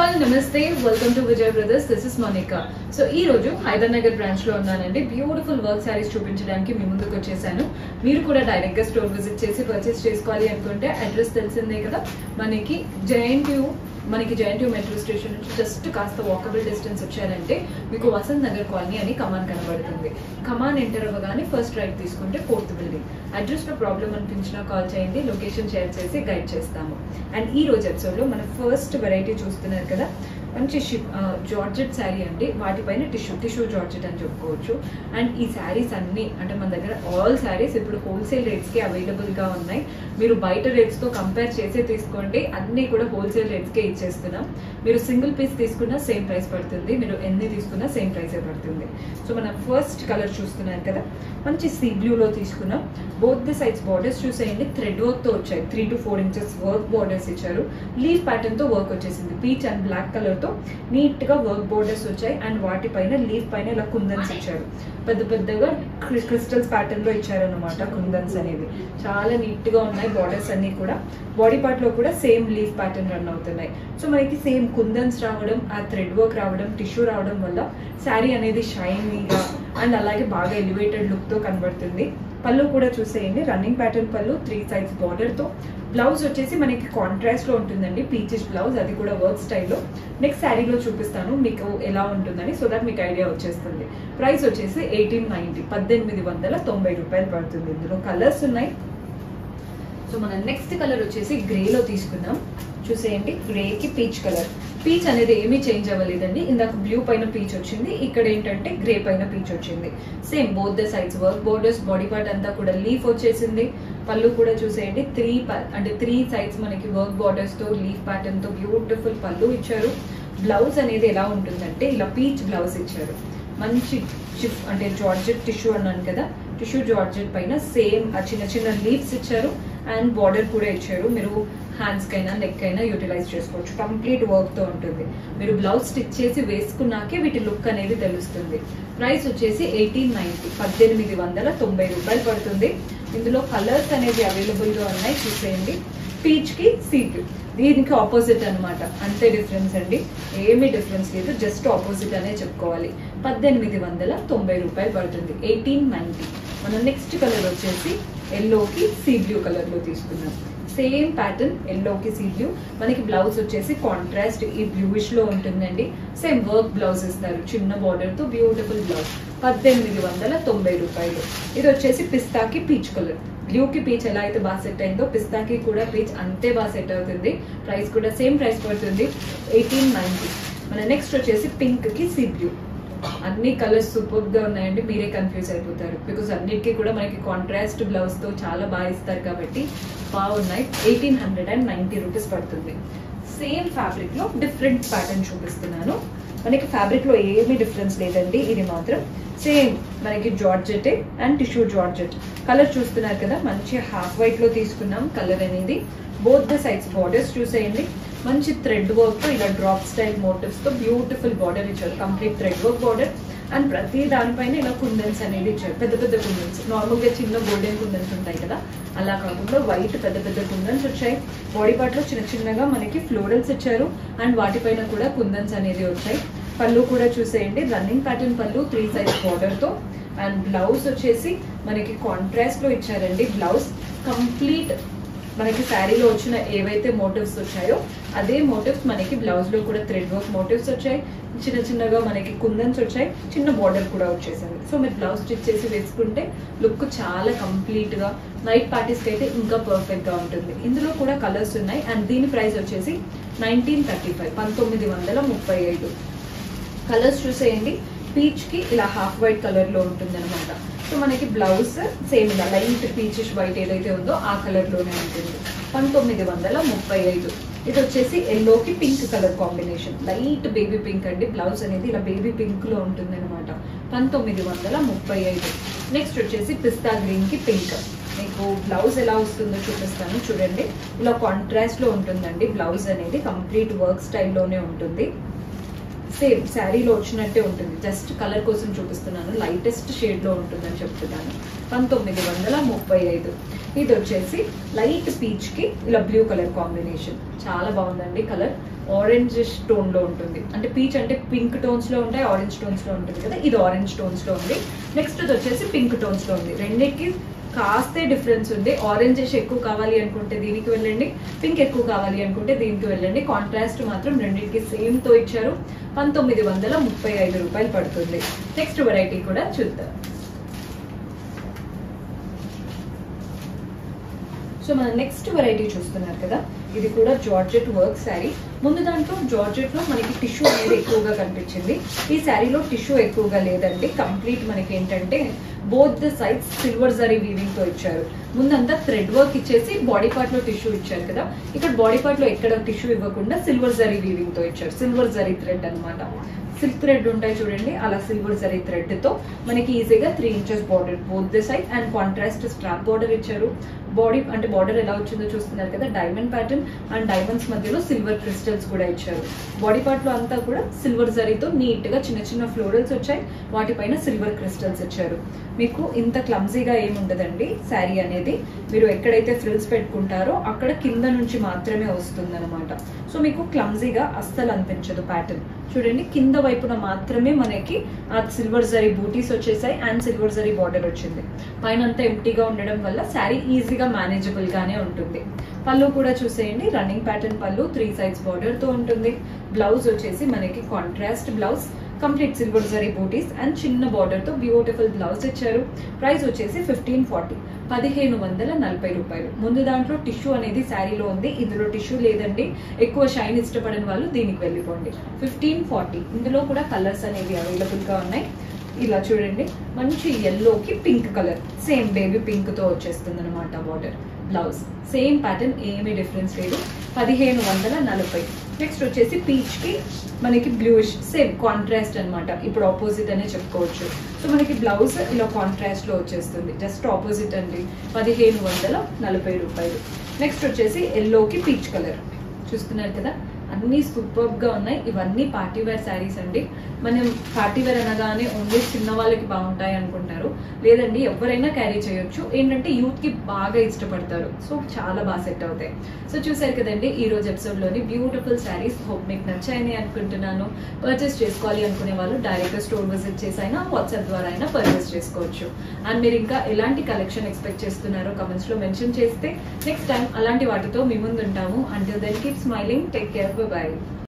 all నమస్తే welcome to Vijay brothers this is Monica so ఈ రోజు హైదర్ నగర్ బ్రాంచ్ లో ఉన్నానండి బ్యూటిఫుల్ వర్క్ శారీస్ చూపించడానికి మీ ముందుకు వచ్చేసాను మీరు కూడా డైరెక్ట్ గా స్టోర్ విజిట్ చేసి పర్చేస్ చేసుకోవాలి అనుకుంటే అడ్రస్ తెలిసిందే కదా మనకి జైంట్ యూ మనకి జైంట్ యూ మెట్రో స్టేషన్ నుంచి జస్ట్ కాస్త వాకబుల్ డిస్టెన్స్ వచ్చారంటే మీకు వసంత్ నగర్ కాలనీ అని కమాన్ కనబడుతుంది కమాన్ ఎంటర్ అవ్వగానే ఫస్ట్ రైట్ తీసుకుంటే ఫోర్త్ బిల్డింగ్ అడ్రస్ లో ప్రాబ్లం అనిపించినా కాల్ చేయండి లొకేషన్ షేర్ చేసి గైడ్ చేస్తాము అండ్ ఈ రోజు ఎపిసోడ్ లో మన ఫస్ట్ వెరైటీ చూస్తున్నారు కదా మంచి షిప్ జార్జెట్ శారీ అండి వాటిపైన టిష్యూ టిష్యూ జార్జెట్ అని చెప్పుకోవచ్చు అండ్ ఈ శారీస్ అన్ని అంటే మన దగ్గర ఆల్ శారీస్ ఇప్పుడు హోల్సేల్ రేట్స్కి అవైలబుల్గా ఉన్నాయి మీరు బయట రేట్స్తో కంపేర్ చేసే తీసుకోండి అన్నీ కూడా హోల్సేల్ రేట్స్కే ఇచ్చేస్తున్నాం మీరు సింగిల్ పీస్ తీసుకున్నా సేమ్ ప్రైస్ పడుతుంది మీరు ఎన్ని తీసుకున్నా సేమ్ ప్రైసే పడుతుంది సో మనం ఫస్ట్ కలర్ చూస్తున్నారు కదా మంచి సీ బ్లూలో తీసుకున్నాం బోత్ ది సైడ్స్ బార్డర్స్ చూసేయండి థ్రెడ్ వర్క్తో వచ్చాయి three to four inches work borders ఇచ్చారు లీవ్ ప్యాటర్న్తో వర్క్ వచ్చేసింది పీచ్ అండ్ బ్లాక్ కలర్తో నీట్గా వర్క్ బార్డర్స్ వచ్చాయి అండ్ వాటిపైన లీవ్ పైన ఇలా కుందన్స్ ఇచ్చారు పెద్ద పెద్దగా క్రిస్టల్స్ ప్యాటర్న్ లో ఇచ్చారన్నమాట కుందన్స్ అనేవి చాలా నీట్ గా ఉన్నాయి బార్డర్స్ అన్ని కూడా బాడీ పార్ట్ లో కూడా సేమ్ లీఫ్ ప్యాటర్న్ రన్ అవుతున్నాయి సో మనకి సేమ్ కుందన్స్ రావడం ఆ థ్రెడ్ వర్క్ రావడం టిష్యూ రావడం వల్ల శారీ అనేది షైనీగా అండ్ అలాగే బాగా ఎలివేటెడ్ లుక్ తో కనబడుతుంది పళ్ళు కూడా చూసేయండి రన్నింగ్ ప్యాటర్న్ పళ్ళు త్రీ సైడ్స్ బార్డర్ తో బ్లౌజ్ వచ్చేసి మనకి కాంట్రాస్ట్ లో ఉంటుందండి పీచెస్ బ్లౌజ్ అది కూడా వర్క్ స్టైల్లో నెక్స్ట్ శారీలో చూపిస్తాను మీకు ఎలా ఉంటుందని సో దట్ మీకు ఐడియా వచ్చేస్తుంది ప్రైస్ వచ్చేసి ఎయిటీన్ నైన్టీ పద్దెనిమిది వందల తొంభై రూపాయలు పడుతుంది ఇందులో కలర్స్ ఉన్నాయి సో మన నెక్స్ట్ కలర్ వచ్చేసి గ్రేలో తీసుకుందాం చూసేయండి గ్రేకి పీచ్ కలర్ పీచ్ అనేది ఏమీ చేంజ్ అవ్వలేదండి ఇందాక బ్లూ పైన పీచ్ వచ్చింది ఇక్కడ ఏంటంటే గ్రే పైన పీచ్ వచ్చింది same both the sides work borders body part అంతా కూడా లీఫ్ వచ్చేసింది పళ్ళు కూడా చూసేయండి త్రీ అంటే త్రీ సైడ్స్ మనకి వర్క్ బార్డర్స్ తో లీఫ్ ప్యాటర్న్ తో బ్యూటిఫుల్ పళ్ళు ఇచ్చారు బ్లౌజ్ అనేది ఎలా ఉంటుందంటే ఇలా పీచ్ బ్లౌజ్ ఇచ్చారు మంచి చిప్ అంటే జార్జెట్ టిష్యూ అన్నాను కదా టిష్యూ జార్జెట్ పైన సేమ్ ఆ చిన్న చిన్న లీవ్స్ ఇచ్చారు అండ్ బార్డర్ కూడా ఇచ్చారు మీరు హ్యాండ్స్ కైనా నెక్ అయినా యూటిలైజ్ చేసుకోవచ్చు కంప్లీట్ వర్క్ తో ఉంటుంది మీరు బ్లౌజ్ స్టిచ్ చేసి వేసుకున్నాకే వీటి లుక్ అనేది తెలుస్తుంది ప్రైస్ వచ్చేసి ఎయిటీన్ నైన్టీ పద్దెనిమిది వందల తొంభై రూపాయలు పడుతుంది ఇందులో కలర్స్ అనేది అవైలబుల్ గా ఉన్నాయి చూసేయండి పీచ్ కి సీట్ దీనికి ఆపోజిట్ అనమాట అంతే డిఫరెన్స్ అండి ఏమీ డిఫరెన్స్ లేదు జస్ట్ ఆపోజిట్ అనే చెప్పుకోవాలి పద్దెనిమిది వందల తొంభై రూపాయలు పడుతుంది ఎయిటీన్ నైన్టీ మన నెక్స్ట్ కలర్ వచ్చేసి ఎల్లోకి సీ బ్లూ కలర్ లో తీసుకున్నాం సేమ్ ప్యాటర్న్ ఎల్లోకి సీ బ్లూ మనకి బ్లౌజ్ వచ్చేసి కాంట్రాస్ట్ ఈ బ్లూయిష్ లో ఉంటుందండి సేమ్ వర్క్ బ్లౌజ్ ఇస్తారు చిన్న బార్డర్ తో బ్యూటిఫుల్ బ్లౌజ్ పద్దెనిమిది వందల తొంభై రూపాయలు ఇది వచ్చేసి పిస్తాకి పీచ్ కలర్ బ్లూకి పీచ్ ఎలా అయితే బాగా సెట్ అయిందో పిస్తాకి కూడా పీచ్ అంతే బాగా సెట్ అవుతుంది ప్రైస్ కూడా సేమ్ ప్రైస్ పడుతుంది ఎయిటీన్ నైన్టీ మన నెక్స్ట్ వచ్చేసి పింక్ కి సీ బ్లూ అన్ని కలర్స్ సూపర్ గా ఉన్నాయండి మీరే కన్ఫ్యూజ్ అయిపోతారు బికాస్ అన్నిటికీ కూడా మనకి కాంట్రాస్ట్ బ్లౌజ్ తో చాలా బాగా ఇస్తారు కాబట్టి బాగున్నాయి eighteen hundred and ninety rupees పడుతుంది సేమ్ ఫ్యాబ్రిక్ లో డిఫరెంట్ ప్యాటర్న్ చూపిస్తున్నాను మనకి ఫ్యాబ్రిక్ లో ఏమీ డిఫరెన్స్ లేదండి ఇది మాత్రం సేమ్ మనకి georgette and tissue georgette colour చూస్తున్నారు కదా మంచి హాఫ్ వైట్ లో తీసుకున్నాం కలర్ అనేది బోత్ ద సైడ్స్ బార్డర్స్ చూసేయండి మంచి థ్రెడ్ వర్క్ తో ఇలా డ్రాప్ స్టైల్ మోటివ్స్ తో బ్యూటిఫుల్ బార్డర్ ఇచ్చారు complete thread work border and ప్రతి దానిపైన ఇలా కుందన్స్ అనేది ఇచ్చారు పెద్ద పెద్ద కుందన్స్ నార్మల్ గా చిన్న గోల్డెన్ కుందన్స్ ఉంటాయి కదా అలా కాకుండా వైట్ పెద్ద పెద్ద కుందన్స్ వచ్చాయి బాడీ పార్ట్ లో చిన్న చిన్నగా మనకి ఫ్లోరల్స్ ఇచ్చారు అండ్ వాటిపైన కూడా కుందన్స్ అనేది వచ్చాయి పళ్ళు కూడా చూసేయండి రన్నింగ్ ప్యాటర్న్ పళ్ళు త్రీ సైజ్ బార్డర్ తో అండ్ బ్లౌజ్ వచ్చేసి మనకి కాంట్రాస్ట్ లో ఇచ్చారండి బ్లౌజ్ కంప్లీట్ మనకి శారీలో వచ్చిన ఏవైతే మోటివ్స్ వచ్చాయో అదే మోటివ్స్ మనకి బ్లౌజ్ లో కూడా థ్రెడ్ వర్క్ మోటివ్స్ వచ్చాయి చిన్న చిన్నగా మనకి కుందన్స్ వచ్చాయి చిన్న బార్డర్ కూడా వచ్చేసింది సో మీరు బ్లౌజ్ స్టిచ్ చేసి వేసుకుంటే లుక్ చాలా కంప్లీట్ గా నైట్ పార్టీస్ కి అయితే ఇంకా పర్ఫెక్ట్ గా ఉంటుంది ఇందులో కూడా కలర్స్ ఉన్నాయి అండ్ దీని ప్రైస్ వచ్చేసి నైన్టీన్ థర్టీ ఫైవ్ పంతొమ్మిది వందల ముప్పై ఐదు కలర్స్ చూసేయండి పీచ్ కి ఇలా హాఫ్ వైట్ కలర్ లో ఉంటుంది అనమాట సో మనకి బ్లౌజ్ సేమ్ ఇలా లైట్ పీచిష్ వైట్ ఏదైతే ఉందో ఆ కలర్ లోనే ఉంటుంది పంతొమ్మిది వందల ముప్పై ఐదు ఇది వచ్చేసి ఎల్లోకి pink colour combination light baby pink అండి బ్లౌజ్ అనేది ఇలా బేబీ పింక్ లో ఉంటుంది అనమాట పంతొమ్మిది వందల ముప్పై ఐదు నెక్స్ట్ వచ్చేసి పిస్తా గ్రీన్ కి పింక్ మీకు బ్లౌజ్ ఎలా వస్తుందో చూపిస్తాను చూడండి ఇలా కాంట్రాస్ట్ లో ఉంటుందండి బ్లౌజ్ అనేది కంప్లీట్ వర్క్ స్టైల్లోనే ఉంటుంది సేమ్ శారీలో వచ్చినట్టే ఉంటుంది జస్ట్ కలర్ కోసం చూపిస్తున్నాను లైటెస్ట్ షేడ్ లో ఉంటుందని చెప్తున్నాను పంతొమ్మిది వందల ముప్పై ఐదు ఇది వచ్చేసి లైట్ పీచ్ కి ఇలా బ్లూ కలర్ కాంబినేషన్ చాలా బాగుందండి కలర్ ఆరెంజ్ టోన్ లో ఉంటుంది అంటే పీచ్ అంటే పింక్ టోన్స్ లో ఉంటాయి ఆరెంజ్ టోన్స్ లో ఉంటుంది కదా ఇది ఆరెంజ్ టోన్స్ లో ఉంది నెక్స్ట్ ఇది వచ్చేసి పింక్ టోన్స్ లో ఉంది రెండింటికి కాస్తే డిఫరెన్స్ ఉంది ఆరెంజెస్ ఎక్కువ కావాలి అనుకుంటే దీనికి వెళ్ళండి పింక్ ఎక్కువ కావాలి అనుకుంటే దీనికి వెళ్ళండి కాంట్రాస్ట్ మాత్రం రెండింటికి సేమ్ తో ఇచ్చారు పంతొమ్మిది వందల ముప్పై ఐదు రూపాయలు పడుతుంది నెక్స్ట్ వెరైటీ కూడా చూద్దాం సో మన నెక్స్ట్ వెరైటీ చూస్తున్నారు కదా ఇది కూడా జార్జెట్ వర్క్ శారీ ముందు దాంట్లో జార్జెట్ లో మనకి టిష్యూ అనేది ఎక్కువగా కనిపించింది ఈ శారీలో టిష్యూ ఎక్కువగా లేదండి కంప్లీట్ మనకి ఏంటంటే both the sides silver zari weaving తో ఇచ్చారు ముందంతా థ్రెడ్ వర్క్ ఇచ్చేసి బాడీ పార్ట్ లో టిష్యూ ఇచ్చారు కదా ఇక్కడ బాడీ పార్ట్ లో ఎక్కడ టిష్యూ ఇవ్వకుండా సిల్వర్ జరీ వీవింగ్ తో ఇచ్చారు సిల్వర్ జరీ థ్రెడ్ అన్నమాట సిల్క్ థ్రెడ్ ఉంటాయి చూడండి అలా సిల్వర్ జరీ థ్రెడ్ తో మనకి ఈజీగా three inches border both the side and contrast strap border ఇచ్చారు బాడీ అంటే బార్డర్ ఎలా వచ్చిందో చూస్తున్నారు కదా డైమండ్ ప్యాటర్న్ అండ్ డైమండ్స్ మధ్యలో సిల్వర్ క్రిస్టల్స్ కూడా ఇచ్చారు బాడీ పార్ట్ లో అంతా కూడా సిల్వర్ జరీతో నీట్ గా చిన్న చిన్న ఫ్లోరల్స్ వచ్చాయి వాటిపైన సిల్వర్ క్రిస్టల్స్ ఇచ్చారు మీకు ఇంత క్లమ్జీగా ఏముండదండి శారీ అనేది మీరు ఎక్కడైతే ఫ్రిల్స్ పెట్టుకుంటారో అక్కడ కింద నుంచి మాత్రమే వస్తుంది అనమాట సో మీకు క్లమ్జీగా అస్సలు అనిపించదు ప్యాటర్న్ చూడండి కింద వైపున మాత్రమే మనకి ఆ సిల్వర్ జరీ బూటీస్ వచ్చేసాయి అండ్ సిల్వర్ జరీ బార్డర్ వచ్చింది పైన అంతా ఎంటీగా ఉండడం వల్ల శారీ ఈజీగా మేనేజబుల్ గానే ఉంటుంది పళ్ళు కూడా చూసేయండి రన్నింగ్ ప్యాటర్న్ పళ్ళు త్రీ సైడ్స్ బార్డర్ తో ఉంటుంది బ్లౌజ్ వచ్చేసి మనకి contrast blouse complete silver zari బూటీస్ అండ్ చిన్న బార్డర్ తో బ్యూటిఫుల్ బ్లౌజ్ ఇచ్చారు ప్రైస్ వచ్చేసి ఫిఫ్టీన్ ఫార్టీ పదిహేను వందల నలభై రూపాయలు ముందు దాంట్లో టిష్యూ అనేది శారీలో ఉంది ఇందులో టిష్యూ లేదండి ఎక్కువ షైన్ ఇష్టపడని వాళ్ళు దీనికి వెళ్ళిపోండి ఫిఫ్టీన్ ఫార్టీ ఇందులో కూడా కలర్స్ అనేవి అవైలబుల్ గా ఉన్నాయి ఇలా చూడండి మంచి ఎల్లోకి pink colour same baby pink తో వచ్చేస్తుంది అనమాట బార్డర్ బ్లౌజ్ సేమ్ ప్యాటర్న్ ఏమీ డిఫరెన్స్ లేదు పదిహేను వందల నలభై నెక్స్ట్ వచ్చేసి పీచ్ కి మనకి బ్లూయిష్ సేమ్ కాంట్రాస్ట్ అన్నమాట ఇప్పుడు ఆపోజిట్ అనే చెప్పుకోవచ్చు సో మనకి బ్లౌజ్ ఇలా కాంట్రాస్ట్ లో వచ్చేస్తుంది జస్ట్ ఆపోజిట్ అండి పదిహేను వందల నలభై రూపాయలు నెక్స్ట్ వచ్చేసి ఎల్లోకి పీచ్ కలర్ చూస్తున్నారు కదా అన్ని సూపర్ గా ఉన్నాయి ఇవన్నీ పార్టీ వేర్ శారీస్ అండి మనం పార్టీ వేర్ అనగానే ఓన్లీ చిన్న వాళ్ళకి బాగుంటాయి అనుకుంటారు లేదండి ఎవరైనా క్యారీ చేయొచ్చు ఏంటంటే యూత్ కి బాగా ఇష్టపడతారు సో చాలా బాగా సెట్ అవుతాయి సో చూసారు కదండి ఈ రోజు ఎపిసోడ్ లోని బ్యూటిఫుల్ శారీస్ హోప్ మీకు నచ్చాయని అనుకుంటున్నాను పర్చేస్ చేసుకోవాలి అనుకునే వాళ్ళు డైరెక్ట్ గా స్టోర్ విజిట్ చేసి అయినా వాట్సాప్ ద్వారా అయినా పర్చేస్ చేసుకోవచ్చు అండ్ మీరు ఇంకా ఎలాంటి కలెక్షన్ ఎక్స్పెక్ట్ చేస్తున్నారో కమెంట్స్ లో మెన్షన్ చేస్తే నెక్స్ట్ టైం అలాంటి వాటితో మీ ముందు ఉంటాము until then keep smiling take care by